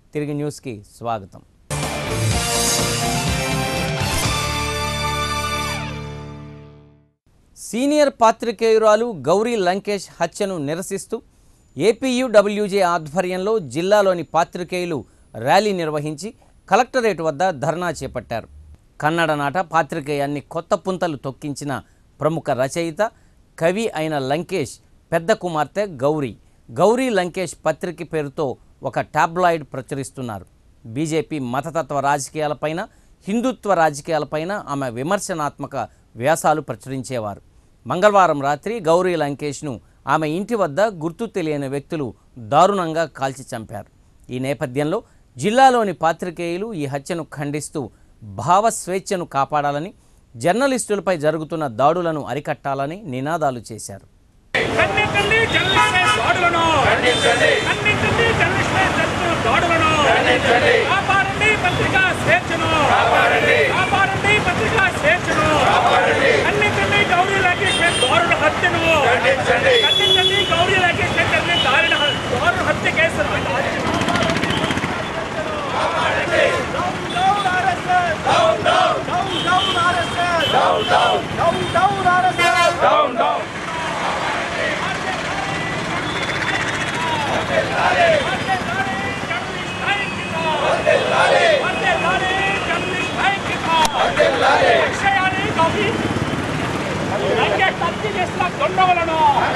తిరిగి న్యూస్కి స్వాగతం సీనియర్ పాత్రికేయురాలు గౌరీ లంకేష్ హత్యను నిరసిస్తూ ఏపీయూడబ్ల్యూజే ఆధ్వర్యంలో జిల్లాలోని పాత్రికేయులు ర్యాలీ నిర్వహించి కలెక్టరేట్ వద్ద ధర్నా చేపట్టారు కన్నడ నాట పాత్రికేయాన్ని కొత్త పుంతలు తొక్కించిన ప్రముఖ రచయిత కవి అయిన లంకేష్ పెద్ద కుమార్తె గౌరీ గౌరీ లంకేష్ పత్రిక పేరుతో ఒక టాబ్లాయిడ్ ప్రచురిస్తున్నారు బీజేపీ మతతత్వ రాజకీయాలపైన హిందుత్వ రాజకీయాలపైన ఆమె విమర్శనాత్మక వ్యాసాలు ప్రచురించేవారు మంగళవారం రాత్రి గౌరీ లంకేష్ను ఆమె ఇంటి వద్ద గుర్తు తెలియని వ్యక్తులు దారుణంగా కాల్చి చంపారు ఈ నేపథ్యంలో జిల్లాలోని పాత్రికేయులు ఈ హత్యను ఖండిస్తూ భావ స్వేచ్ఛను కాపాడాలని జర్నలిస్టులపై జరుగుతున్న దాడులను అరికట్టాలని నినాదాలు చేశారు ఖండించండి జర్నలిస్టుల దాడులను ఖండించండి జర్నలిస్టుల జరుగుతున్న దాడులను కాపాడండి పత్రికా స్వేచ్ఛను కాపాడండి పత్రికా స్వేచ్ఛను ఖండించండి గౌరీ లంకేష్ దారుణ హత్యను ఖండించండి గౌరీ లంకేష్ జరిగిన దారుణ దారుణ హత్య కేసు దొండవలను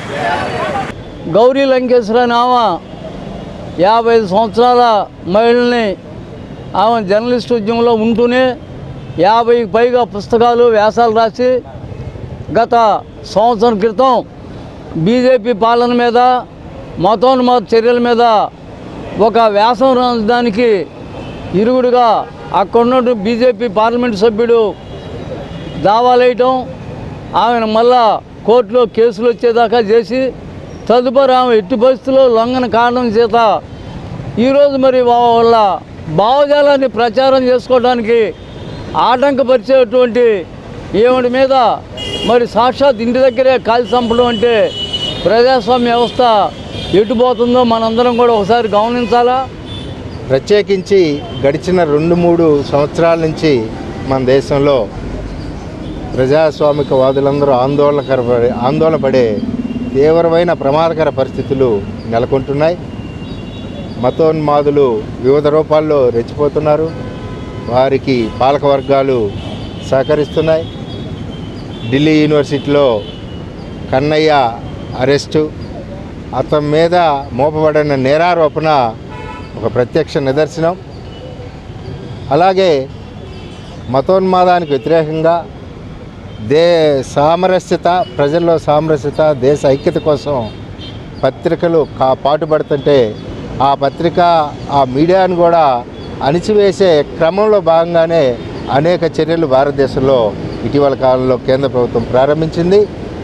గౌరీ లంకేశ్వర నామ యాభై ఐదు సంవత్సరాల మహిళల్ని ఆమె జర్నలిస్ట్ ఉద్యమంలో ఉంటూనే యాభైకి పైగా పుస్తకాలు వ్యాసాలు రాసి గత సంవత్సరం క్రితం బీజేపీ పాలన మీద మతోన్మాద చర్యల మీద ఒక వ్యాసం రాయడానికి ఇరుగుడుగా అక్కడున్న బీజేపీ పార్లమెంట్ సభ్యుడు దావాలేయటం ఆమెను మళ్ళా కోర్టులో కేసులు వచ్చేదాకా చేసి తదుపరి ఆమె ఎట్టి పరిస్థితుల్లో లొంగన కారణం చేత ఈరోజు మరి వాళ్ళ భావజాలాన్ని ప్రచారం చేసుకోవడానికి ఆటంకపరిచేటువంటి ఏమిటి మీద మరి సాక్షాత్ ఇంటి దగ్గరే కాల్చి చంపడం అంటే ప్రజాస్వామ్య వ్యవస్థ ఎటుపోతుందో మనందరం కూడా ఒకసారి గమనించాలా ప్రత్యేకించి గడిచిన రెండు మూడు సంవత్సరాల నుంచి మన దేశంలో ప్రజాస్వామిక వాదులందరూ ఆందోళనకర ఆందోళన పడే తీవ్రమైన ప్రమాదకర పరిస్థితులు నెలకొంటున్నాయి మతోన్మాదులు వివిధ రూపాల్లో రెచ్చిపోతున్నారు వారికి పాలక వర్గాలు సహకరిస్తున్నాయి ఢిల్లీ యూనివర్సిటీలో కన్నయ్య అరెస్టు అతని మీద మోపబడిన నేరారోపణ ఒక ప్రత్యక్ష నిదర్శనం అలాగే మతోన్మాదానికి వ్యతిరేకంగా దే సామరస్యత ప్రజల్లో సామరస్యత దేశ ఐక్యత కోసం పత్రికలు కా పాటుపడుతుంటే ఆ పత్రిక ఆ మీడియాను కూడా అణిచివేసే క్రమంలో భాగంగానే అనేక చర్యలు భారతదేశంలో ఇటీవల కాలంలో కేంద్ర ప్రభుత్వం ప్రారంభించింది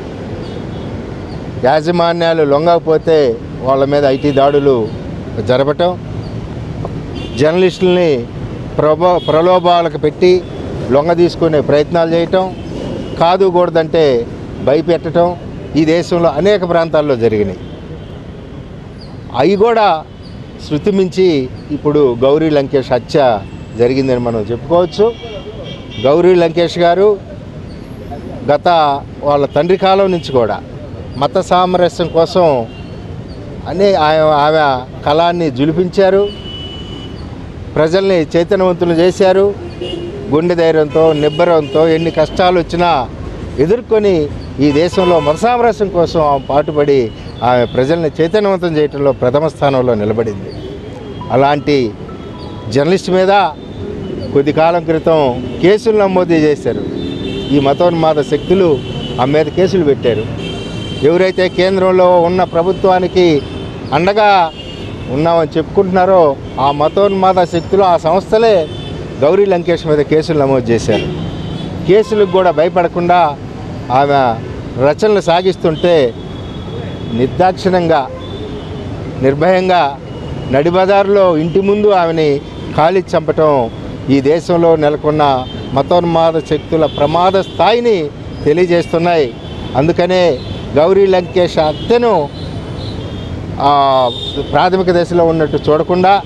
యాజమాన్యాలు లొంగకపోతే వాళ్ళ మీద ఐటీ దాడులు జరపటం జర్నలిస్టుల్ని ప్రభో ప్రలోభాలకు పెట్టి లొంగ తీసుకునే ప్రయత్నాలు చేయటం కాదు కూడదంటే భయపెట్టడం ఈ దేశంలో అనేక ప్రాంతాల్లో జరిగినాయి అవి కూడా శృతి మించి ఇప్పుడు గౌరీ లంకేష్ హత్య జరిగిందని మనం చెప్పుకోవచ్చు గౌరీ లంకేష్ గారు గత వాళ్ళ తండ్రి కాలం నుంచి కూడా మత సామరస్యం కోసం అనే ఆమె ఆమె కళాన్ని జులిపించారు ప్రజల్ని చైతన్యవంతులు చేశారు గుండె ధైర్యంతో నిబ్బరంతో ఎన్ని కష్టాలు వచ్చినా ఎదుర్కొని ఈ దేశంలో మత సామరస్యం కోసం ఆమె పాటుపడి ఆమె ప్రజల్ని చైతన్యవంతం చేయడంలో ప్రథమ స్థానంలో నిలబడింది అలాంటి జర్నలిస్ట్ మీద కొద్ది కాలం క్రితం కేసులు నమోదు చేశారు ఈ మతోన్మాద శక్తులు ఆమె మీద కేసులు పెట్టారు ఎవరైతే కేంద్రంలో ఉన్న ప్రభుత్వానికి అండగా ఉన్నామని చెప్పుకుంటున్నారో ఆ మతోన్మాద శక్తులు ఆ సంస్థలే గౌరీ లంకేష్ మీద కేసులు నమోదు చేశారు కేసులకు కూడా భయపడకుండా ఆమె రచనలు సాగిస్తుంటే నిర్దాక్షిణంగా నిర్భయంగా నడిబజారులో ఇంటి ముందు ఆమెని ఖాళీ చంపటం ఈ దేశంలో నెలకొన్న మతోన్మాద శక్తుల ప్రమాద స్థాయిని తెలియజేస్తున్నాయి అందుకనే గౌరీ లంకేష్ హత్యను ఆ, ప్రాథమిక దశలో ఉన్నట్టు చూడకుండా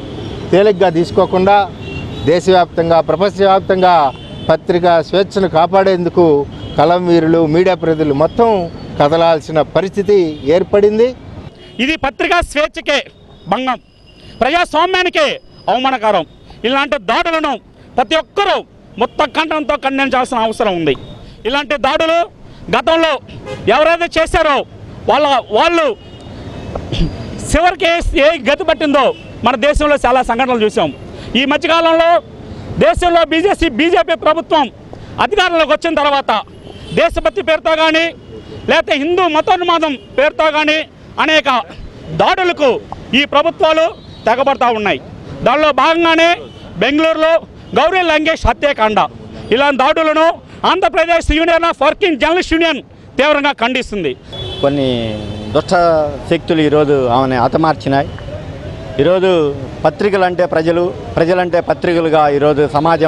తేలిగ్గా తీసుకోకుండా దేశవ్యాప్తంగా ప్రపంచవ్యాప్తంగా పత్రికా స్వేచ్ఛను కాపాడేందుకు కలం వీరులు మీడియా ప్రతినిధులు మొత్తం కదలాల్సిన పరిస్థితి ఏర్పడింది ఇది పత్రికా స్వేచ్ఛకే భంగం ప్రజాస్వామ్యానికే అవమానకరం ఇలాంటి దాడులను ప్రతి ఒక్కరూ మొత్తం కంఠంతో ఖండించాల్సిన అవసరం ఉంది ఇలాంటి దాడులు గతంలో ఎవరైతే చేశారో వాళ్ళ వాళ్ళు చివరికి ఏ- ఏ గతి పట్టిందో మన దేశంలో చాలా సంఘటనలు చూసాం ఈ మధ్యకాలంలో దేశంలో బీజేపీ బీజేపీ ప్రభుత్వం అధికారంలోకి వచ్చిన తర్వాత దేశభక్తి పేరుతో కానీ లేకపోతే హిందూ మతోన్మాదం పేరుతో కానీ అనేక దాడులకు ఈ ప్రభుత్వాలు తెగబడతా ఉన్నాయి దానిలో భాగంగానే బెంగళూరులో గౌరీ లంగేష్ హత్యాకాండ ఇలాంటి దాడులను Andhra Pradesh union of working journalist union తీవ్రంగా ఖండిస్తుంది కొన్ని దుష్ట శక్తులు ఈరోజు ఆమెను హతమార్చినాయి ఈరోజు పత్రికలు అంటే ప్రజలు ప్రజలంటే పత్రికలుగా ఈరోజు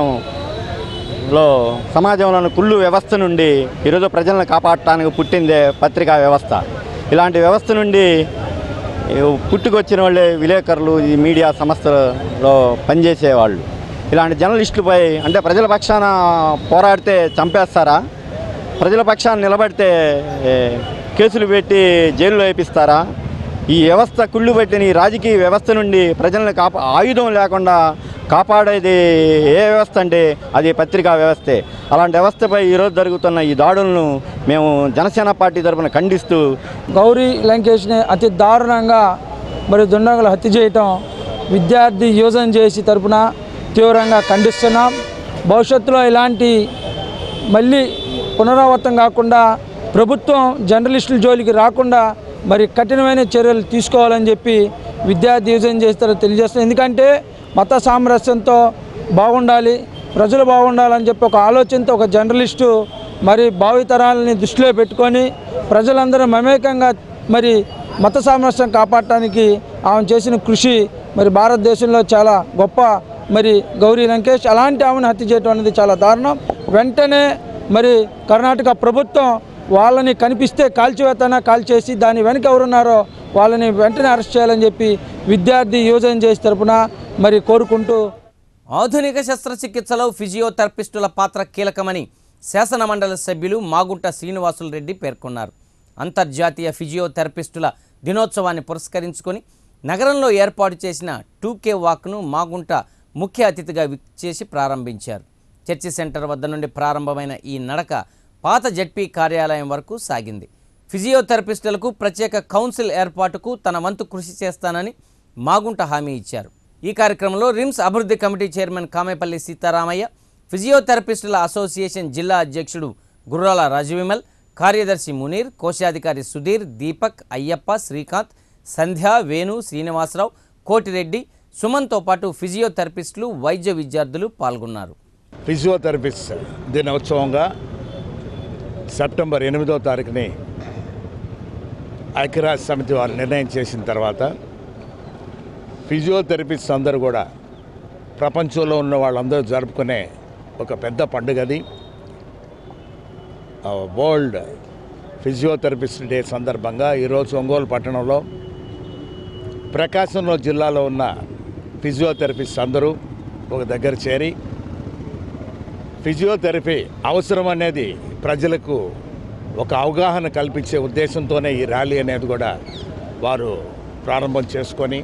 సమాజంలో సమాజంలోని కుళ్ళు వ్యవస్థ నుండి ఈరోజు ప్రజలను కాపాడటానికి పుట్టిందే పత్రికా వ్యవస్థ ఇలాంటి వ్యవస్థ నుండి ఈ పుట్టుకొచ్చిన వాళ్ళే విలేకరులు ఈ మీడియా సంస్థలో పనిచేసేవాళ్ళు ఇలాంటి జర్నలిస్టులపై అంటే ప్రజల పక్షాన పోరాడితే చంపేస్తారా ప్రజల పక్షాన్ని నిలబడితే ఏ, కేసులు పెట్టి జైల్లో వేపిస్తారా ఈ వ్యవస్థ కుళ్ళు పెట్టిన ఈ రాజకీయ వ్యవస్థ నుండి ప్రజల్ని కాపా ఆయుధం లేకుండా కాపాడేది ఏ వ్యవస్థ అంటే అది పత్రికా వ్యవస్థే అలాంటి వ్యవస్థపై ఈరోజు జరుగుతున్న ఈ దాడులను మేము జనసేన పార్టీ తరఫున ఖండిస్తూ గౌరీ లంకేష్ని అతి దారుణంగా మరి దుండగులు హత్య చేయటం విద్యార్థి యోజన చేసి తరపున తీవ్రంగా ఖండిస్తున్నాం భవిష్యత్తులో ఇలాంటి మళ్ళీ పునరావృతం కాకుండా ప్రభుత్వం జర్నలిస్టుల జోలికి రాకుండా మరి కఠినమైన చర్యలు తీసుకోవాలని చెప్పి విద్యార్థి యోజన చేస్తారో తెలియజేస్తున్నాం ఎందుకంటే మత సామరస్యంతో బాగుండాలి ప్రజలు బాగుండాలని చెప్పి ఒక ఆలోచనతో ఒక జర్నలిస్టు మరి భావితరాలని దృష్టిలో పెట్టుకొని ప్రజలందరూ మమేకంగా మరి మత సామరస్యం కాపాడటానికి ఆమె చేసిన కృషి మరి భారతదేశంలో చాలా గొప్ప మరి గౌరీ లంకేష్ అలాంటి ఆమెను హత్య చేయడం అనేది చాలా దారుణం వెంటనే మరి కర్ణాటక ప్రభుత్వం వాళ్ళని కనిపిస్తే కాల్చివేతన కాల్చేసి దాని వెనక ఎవరున్నారో వాళ్ళని వెంటనే అరెస్ట్ చేయాలని చెప్పి విద్యార్థి యోజన చేసి తరపున మరి కోరుకుంటూ ఆధునిక శస్త్రచికిత్సలో ఫిజియోథెరపిస్టుల పాత్ర కీలకమని శాసన మండలి సభ్యులు మాగుంట శ్రీనివాసులు రెడ్డి పేర్కొన్నారు అంతర్జాతీయ ఫిజియోథెరపిస్టుల దినోత్సవాన్ని పురస్కరించుకొని నగరంలో ఏర్పాటు చేసిన టూకే వాక్ను మాగుంట ముఖ్య అతిథిగా విచ్చేసి ప్రారంభించారు చర్చి సెంటర్ వద్ద నుండి ప్రారంభమైన ఈ నడక పాత జడ్పీ కార్యాలయం వరకు సాగింది ఫిజియోథెరపిస్టులకు ప్రత్యేక కౌన్సిల్ ఏర్పాటుకు తన వంతు కృషి చేస్తానని మాగుంట హామీ ఇచ్చారు ఈ కార్యక్రమంలో రిమ్స్ అభివృద్ధి కమిటీ చైర్మన్ కామేపల్లి సీతారామయ్య ఫిజియోథెరపిస్టుల అసోసియేషన్ జిల్లా అధ్యక్షుడు గుర్రాల రాజవిమల్ కార్యదర్శి మునీర్ కోశాధికారి సుధీర్ దీపక్ అయ్యప్ప శ్రీకాంత్ సంధ్య వేణు శ్రీనివాసరావు కోటిరెడ్డి సుమన్తో పాటు ఫిజియోథెరపిస్టులు వైద్య విద్యార్థులు పాల్గొన్నారు ఫిజియోథెరపిస్ట్ దినోత్సవంగా సెప్టెంబర్ ఎనిమిదో తారీఖుని ఐక్యరాజ్య సమితి వారు నిర్ణయం చేసిన తర్వాత ఫిజియోథెరపిస్ట్ అందరూ కూడా ప్రపంచంలో ఉన్న వాళ్ళందరూ జరుపుకునే ఒక పెద్ద పండుగది ఆ వరల్డ్ ఫిజియోథెరపిస్ట్ డే సందర్భంగా ఈరోజు ఒంగోలు పట్టణంలో ప్రకాశంలో జిల్లాలో ఉన్న ఫిజియోథెరపిస్ట్ అందరూ ఒక దగ్గర చేరి ఫిజియోథెరపీ అవసరం అనేది ప్రజలకు ఒక అవగాహన కల్పించే ఉద్దేశంతోనే ఈ ర్యాలీ అనేది కూడా వారు ప్రారంభం చేసుకొని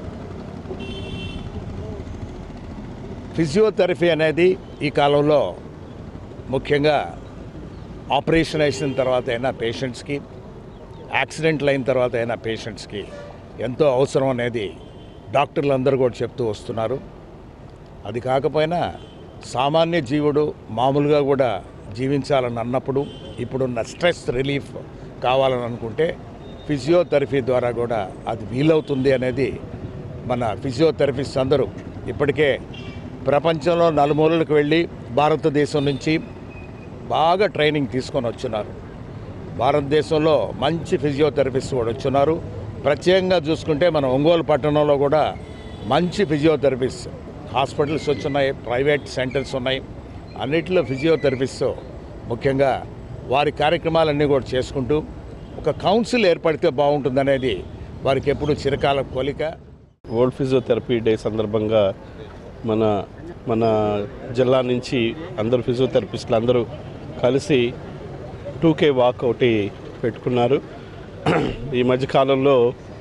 ఫిజియోథెరపీ అనేది ఈ కాలంలో ముఖ్యంగా ఆపరేషన్ అయిన తర్వాత అయినా పేషెంట్స్కి యాక్సిడెంట్లు అయిన తర్వాత అయినా పేషెంట్స్కి ఎంతో అవసరం అనేది డాక్టర్లు అందరూ కూడా చెప్తూ వస్తున్నారు అది కాకపోయినా సామాన్య జీవుడు మామూలుగా కూడా జీవించాలని అన్నప్పుడు ఇప్పుడున్న స్ట్రెస్ రిలీఫ్ కావాలని అనుకుంటే ఫిజియోథెరపీ ద్వారా కూడా అది వీలవుతుంది అనేది మన ఫిజియోథెరపిస్ట్ అందరూ ఇప్పటికే ప్రపంచంలో నలుమూలలకు వెళ్ళి భారతదేశం నుంచి బాగా ట్రైనింగ్ తీసుకొని వచ్చున్నారు భారతదేశంలో మంచి ఫిజియోథెరపిస్ట్ కూడా వచ్చున్నారు ప్రత్యేకంగా చూసుకుంటే మన ఒంగోలు పట్టణంలో కూడా మంచి ఫిజియోథెరపిస్ట్ హాస్పిటల్స్ వచ్చున్నాయి ప్రైవేట్ సెంటర్స్ ఉన్నాయి అన్నిటిలో ఫిజియోథెరపిస్ట్ ముఖ్యంగా వారి కార్యక్రమాలన్నీ కూడా చేసుకుంటూ ఒక కౌన్సిల్ ఏర్పడితే బాగుంటుందనేది వారికి ఎప్పుడు చిరకాల కోలిక వరల్డ్ ఫిజియోథెరపీ డే సందర్భంగా మన మన జిల్లా నుంచి అందరు ఫిజియోథెరపిస్టులు అందరూ కలిసి టూ కే వాక్ ఒకటి పెట్టుకున్నారు ఈ మధ్యకాలంలో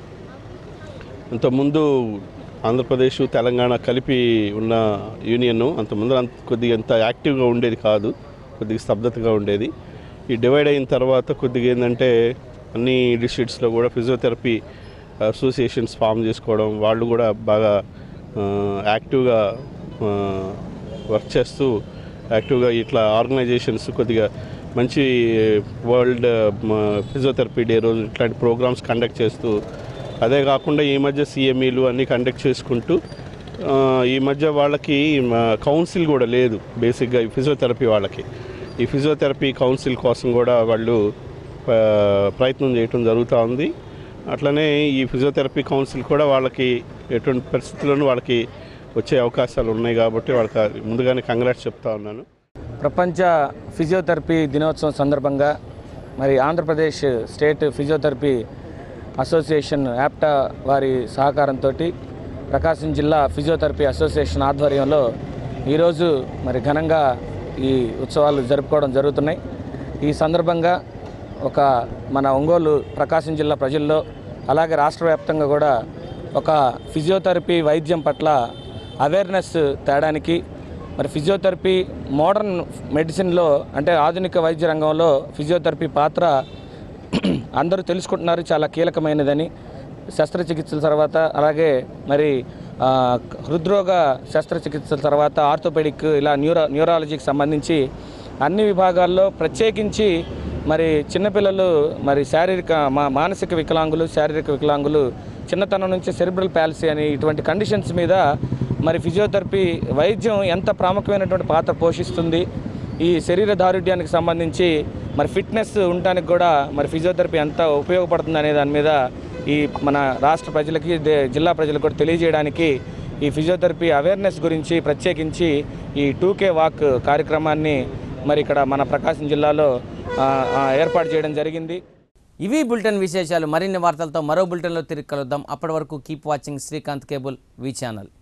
అంతకుముందు ఆంధ్రప్రదేశ్ తెలంగాణ కలిపి ఉన్న యూనియన్ అంతకుముందు అంత కొద్దిగా ఎంత యాక్టివ్గా ఉండేది కాదు కొద్దిగా స్తబ్దతగా ఉండేది ఈ డివైడ్ అయిన తర్వాత కొద్దిగా ఏంటంటే అన్ని డిస్ట్రిక్ట్స్లో కూడా ఫిజియోథెరపీ అసోసియేషన్స్ ఫామ్ చేసుకోవడం వాళ్ళు కూడా బాగా ఆ, యాక్టివ్గా ఆ, వర్క్ చేస్తూ యాక్టివ్గా ఇట్లా ఆర్గనైజేషన్స్ కొద్దిగా మంచి వరల్డ్ ఫిజియోథెరపీ డే రోజు ఇట్లాంటి ప్రోగ్రామ్స్ కండక్ట్ చేస్తూ అదే కాకుండా ఈ మధ్య సిఎంఈలు అన్నీ కండక్ట్ చేసుకుంటూ ఆ, ఈ మధ్య వాళ్ళకి కౌన్సిల్ కూడా లేదు బేసిక్గా ఈ ఫిజియోథెరపీ వాళ్ళకి ఈ ఫిజియోథెరపీ కౌన్సిల్ కోసం కూడా వాళ్ళు ఆ, ప్రయత్నం చేయటం జరుగుతూ ఉంది అట్లనే ఈ ఫిజియోథెరపీ కౌన్సిల్ కూడా వాళ్ళకి ఎటువంటి పరిస్థితుల్లోనూ వాళ్ళకి వచ్చే అవకాశాలు ఉన్నాయి కాబట్టి వాళ్ళకి ముందుగానే కంగ్రాట్స్ చెప్తా ఉన్నాను ప్రపంచ ఫిజియోథెరపీ దినోత్సవం సందర్భంగా మరి ఆంధ్రప్రదేశ్ స్టేట్ ఫిజియోథెరపీ అసోసియేషన్ యాప్టా వారి సహకారంతో ప్రకాశం జిల్లా ఫిజియోథెరపీ అసోసియేషన్ ఆధ్వర్యంలో ఈరోజు మరి ఘనంగా ఈ ఉత్సవాలు జరుపుకోవడం జరుగుతున్నాయి ఈ సందర్భంగా ఒక మన ఒంగోలు ప్రకాశం జిల్లా ప్రజల్లో అలాగే రాష్ట్ర వ్యాప్తంగా కూడా ఒక ఫిజియోథెరపీ వైద్యం పట్ల అవేర్నెస్ తేడానికి మరి ఫిజియోథెరపీ మోడర్న్ మెడిసిన్లో అంటే ఆధునిక వైద్య రంగంలో ఫిజియోథెరపీ పాత్ర అందరూ తెలుసుకుంటున్నారు చాలా కీలకమైనదని శస్త్రచికిత్సల తర్వాత అలాగే మరి ఆ, హృద్రోగ శస్త్రచికిత్సల తర్వాత ఆర్థోపెడిక్ ఇలా న్యూరో న్యూరాలజీకి సంబంధించి అన్ని విభాగాల్లో ప్రత్యేకించి మరి చిన్నపిల్లలు మరి శారీరక మా మానసిక వికలాంగులు శారీరక వికలాంగులు చిన్నతనం నుంచి సెరిబ్రల్ ప్యాలసీ అని ఇటువంటి కండిషన్స్ మీద మరి ఫిజియోథెరపీ వైద్యం ఎంత ప్రాముఖ్యమైనటువంటి పాత్ర పోషిస్తుంది ఈ శరీర దారుఢ్యానికి సంబంధించి మరి ఫిట్నెస్ ఉండటానికి కూడా మరి ఫిజియోథెరపీ ఎంత ఉపయోగపడుతుంది అనే దాని మీద ఈ మన రాష్ట్ర ప్రజలకి దే- జిల్లా ప్రజలకు కూడా తెలియజేయడానికి ఈ ఫిజియోథెరపీ అవేర్నెస్ గురించి ప్రత్యేకించి ఈ టూ కే వాక్ కార్యక్రమాన్ని మరి ఇక్కడ మన ప్రకాశం జిల్లాలో ఆ, ఆ, ఏర్పాటు చేయడం జరిగింది ఇవి బులెటిన్ విశేషాలు మరిన్ని వార్తలతో మరో బులెటిన్లో తిరిగి కలుద్దాం అప్పటి వరకు keep watching Srikanth cable V channel